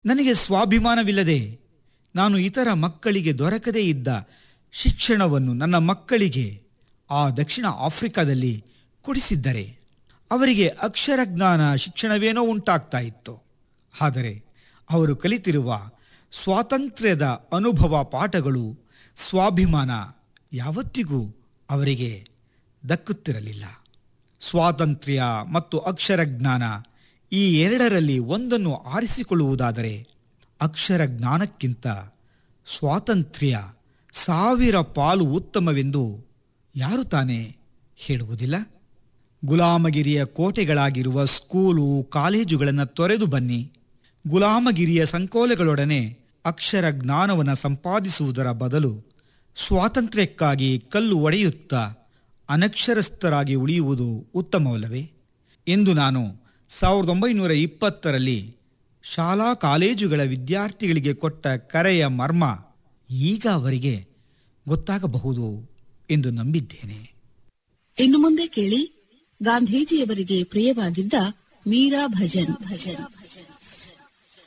ನನಗೆ ಸ್ವಾಭಿಮಾನವಿಲ್ಲದೆ ನಾನು ಇತರ ಮಕ್ಕಳಿಗೆ ದೊರಕದೇ ಇದ್ದ ಶಿಕ್ಷಣವನ್ನು ನನ್ನ ಮಕ್ಕಳಿಗೆ ಆ ದಕ್ಷಿಣ ಆಫ್ರಿಕಾದಲ್ಲಿ ಕೊಡಿಸಿದ್ದರೆ ಅವರಿಗೆ ಅಕ್ಷರ ಜ್ಞಾನ ಶಿಕ್ಷಣವೇನೋ ಉಂಟಾಗ್ತಾ ಇತ್ತು ಆದರೆ ಅವರು ಕಲಿತಿರುವ ಸ್ವಾತಂತ್ರ್ಯದ ಅನುಭವ ಪಾಠಗಳು ಸ್ವಾಭಿಮಾನ ಯಾವತ್ತಿಗೂ ಅವರಿಗೆ ದಕ್ಕುತ್ತಿರಲಿಲ್ಲ ಸ್ವಾತಂತ್ರ್ಯ ಮತ್ತು ಅಕ್ಷರ ಜ್ಞಾನ ಈ ಎರಡರಲ್ಲಿ ಒಂದನ್ನು ಆರಿಸಿಕೊಳ್ಳುವುದಾದರೆ ಅಕ್ಷರ ಜ್ಞಾನಕ್ಕಿಂತ ಸ್ವಾತಂತ್ರ್ಯ ಸಾವಿರ ಪಾಲು ಉತ್ತಮವೆಂದು ಯಾರು ತಾನೇ ಹೇಳುವುದಿಲ್ಲ ಗುಲಾಮಗಿರಿಯ ಕೋಟೆಗಳಾಗಿರುವ ಸ್ಕೂಲು ಕಾಲೇಜುಗಳನ್ನು ತೊರೆದು ಬನ್ನಿ ಗುಲಾಮಗಿರಿಯ ಸಂಕೋಲೆಗಳೊಡನೆ ಅಕ್ಷರ ಜ್ಞಾನವನ್ನು ಸಂಪಾದಿಸುವುದರ ಬದಲು ಸ್ವಾತಂತ್ರ್ಯಕ್ಕಾಗಿ ಕಲ್ಲು ಒಡೆಯುತ್ತಾ ಅನಕ್ಷರಸ್ಥರಾಗಿ ಉಳಿಯುವುದು ಉತ್ತಮವಲ್ಲವೇ ಎಂದು ನಾನು ಸಾವಿರದ ಒಂಬೈನೂರ ಇಪ್ಪತ್ತರಲ್ಲಿ ಶಾಲಾ ಕಾಲೇಜುಗಳ ವಿದ್ಯಾರ್ಥಿಗಳಿಗೆ ಕೊಟ್ಟ ಕರೆಯ ಮರ್ಮ ಈಗ ಅವರಿಗೆ ಗೊತ್ತಾಗಬಹುದು ಎಂದು ನಂಬಿದ್ದೇನೆ ಇನ್ನು ಮುಂದೆ ಕೇಳಿ ಗಾಂಧೀಜಿಯವರಿಗೆ ಪ್ರಿಯವಾಗಿದ್ದ ಮೀರಾ ಭಜನ್ ಭಜನ್ ಭಜನ್